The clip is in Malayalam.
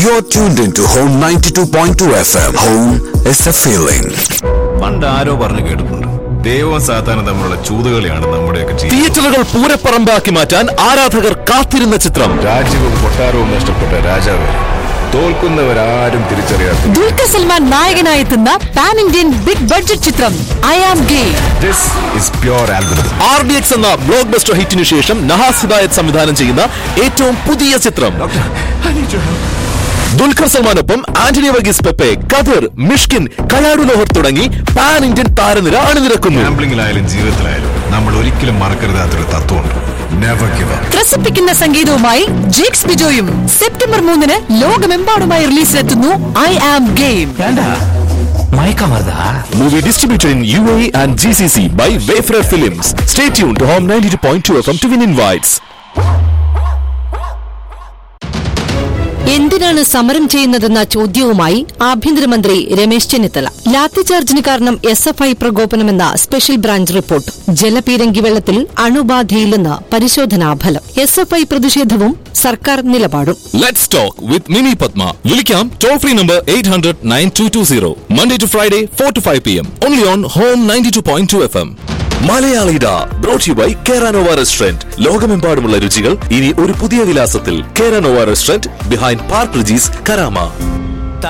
You're tuned into Home 92.2 FM. Home is a feeling. പണ്ട് ആരോ പറഞ്ഞു കേട്ടിട്ടുണ്ട് ദൈവവും സാത്താനും തമ്മിലുള്ള ചൂതുകളിയാണ് നമ്മുടെയൊക്കെ ജീവിതം തിയേറ്ററുകൾ പൂരപ്പറമ്പാക്കി മാറ്റാൻ ആരാധകർ കാത്തിരുന്ന ചിത്രം രാജ്യവും കൊട്ടാരവും നഷ്ടപ്പെട്ട രാജാവ് തോൽക്കുന്നവരാരും തിരിച്ചറിയാത്ത ദുൽഖർ സൽമാൻ നായകനായെത്തുന്ന പാൻ ഇന്ത്യൻ ബിഗ് ബഡ്ജറ്റ് ചിത്രം I am game this is pure algorithm R D X എന്ന ബ്ലോക്ക് ബസ്റ്റർ ഹിറ്റിനു ശേഷം നഹാസ് ഹിദായത് സംവിധാനം ചെയ്യുന്ന ഏറ്റവും പുതിയ ചിത്രം ദുൽഖർ സൽമാനൊപ്പം ആന്റണി വർഗീസ് പെപ്പെ കതിർ മിഷ്കിൻ കയാടു ലോഹർ തുടങ്ങി പാൻ ഇന്ത്യൻ താരനിര അണിനിരക്കുന്നു ഗാംബ്ലിംഗിലായാലും ജീവിതത്തിലായാലും നമ്മൾ ഒരിക്കലും മറക്കരുതാത്തൊരു തത്വമുണ്ട് നെവർ ഗിവ് അപ്പ് ത്രസിപ്പിക്കുന്ന സംഗീതവുമായി ജേക്സ് ബിജോയും സെപ്റ്റംബർ മൂന്നിന് ലോകമെമ്പാടുമായി റിലീസിലെത്തുന്നു I am game movie distributed in U A and G C C by Wayfarer Films stay tune to Home ninety two point two F M to win invites എന്തിനാണ് സമരം ചെയ്യുന്നതെന്ന ചോദ്യവുമായി ആഭ്യന്തരമന്ത്രി രമേശ് ചെന്നിത്തല ലാത്തിചാർജിന് കാരണം എസ് എഫ് ഐ പ്രകോപനമെന്ന സ്പെഷ്യൽ ബ്രാഞ്ച് റിപ്പോർട്ട് ജലപീരങ്കി വെള്ളത്തിൽ അണുബാധയില്ലെന്ന് പരിശോധനാ ഫലം എസ് എഫ് ഐ പ്രതിഷേധവും സർക്കാർ നിലപാടും Let's talk with Mimi Padma. Vilikam toll free number 800 9220. Monday to Friday, 4 to 5 p.m. Only on Home 92.2 FM. മലയാളിഡ brought you by Keranova restaurant ലോകമെമ്പാടുമുള്ള രുചികൾ ഇനി ഒരു പുതിയ വിലാസത്തിൽ Keranova restaurant behind Park Regis Karama